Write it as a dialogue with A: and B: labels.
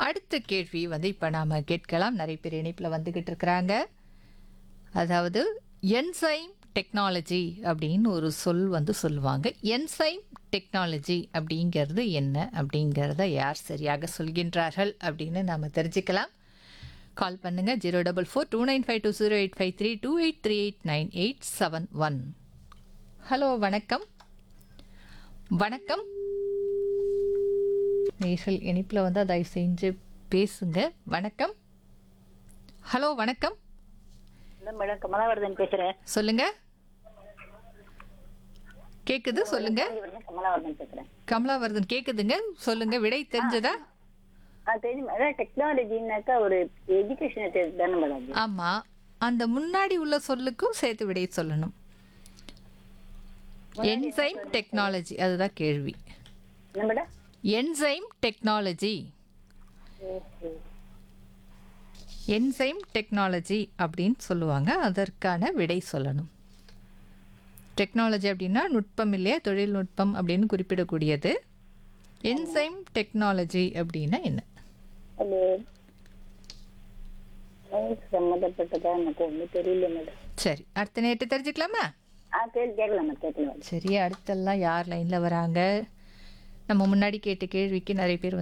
A: அடுத்த கேள்வி வந்து இப்போ நாம் கேட்கலாம் நிறைய பேர் இணைப்பில் வந்துக்கிட்டு இருக்கிறாங்க அதாவது என்சைம் டெக்னாலஜி அப்படின்னு ஒரு சொல் வந்து சொல்லுவாங்க என்சைம் டெக்னாலஜி அப்படிங்கிறது என்ன அப்படிங்கிறத யார் சரியாக சொல்கின்றார்கள் அப்படின்னு நாம் தெரிஞ்சுக்கலாம் கால் பண்ணுங்க zero double four two nine five two zero eight five three two eight three eight nine eight seven one hello வணக்கம் வணக்கம் நேர்கள் இணைப்பில் வந்து தயவு செஞ்சு பேசுங்க வணக்கம் ஹலோ வணக்கம்
B: இல்லை மேடம் கமலாவர்தன் பேசுறேன்
A: சொல்லுங்க கேக்குது சொல்லுங்க
B: கமலாவர்தன் பேசுறேன்
A: கமலாவர்தன் கேக்குதுங்க சொல்லுங்க விடை தெரிஞ்சதா
B: ஆ தெரியும் அதான் டெக்னாலஜின்னாக்கா ஒரு எஜுகேஷனை தானே மேடம் அது?
A: ஆமா அந்த முன்னாடி உள்ள சொல்லுக்கும் சேர்த்து விடை சொல்லணும் என்சைம் டெக்னாலஜி அதுதான் கேள்வி
B: என்ன madam
A: enzyme technology enzyme technology அப்படின்னு சொல்லுவாங்க அதற்கான விடை சொல்லணும் டெக்னாலஜி அப்படின்னா நுட்பம் இல்லையா தொழில்நுட்பம் அப்படின்னு குறிப்பிடக்கூடியது என்சைம் டெக்னாலஜி அப்படின்னா என்ன
B: அது சயின்ஸ் சம்மந்தப்பட்டதா எனக்கு ஒன்றும் தெரியல மேடம்
A: சரி அடுத்த நேற்று தெரிஞ்சுக்கலாமா
B: ஆ கேள்வி கேட்கலாம் மேடம் கேட்கலாம்
A: சரி அடுத்தெல்லாம் யார் லைனில் வராங்க நம்ம முன்னாடி கேட்ட கேள்விக்கு நிறைய பேர்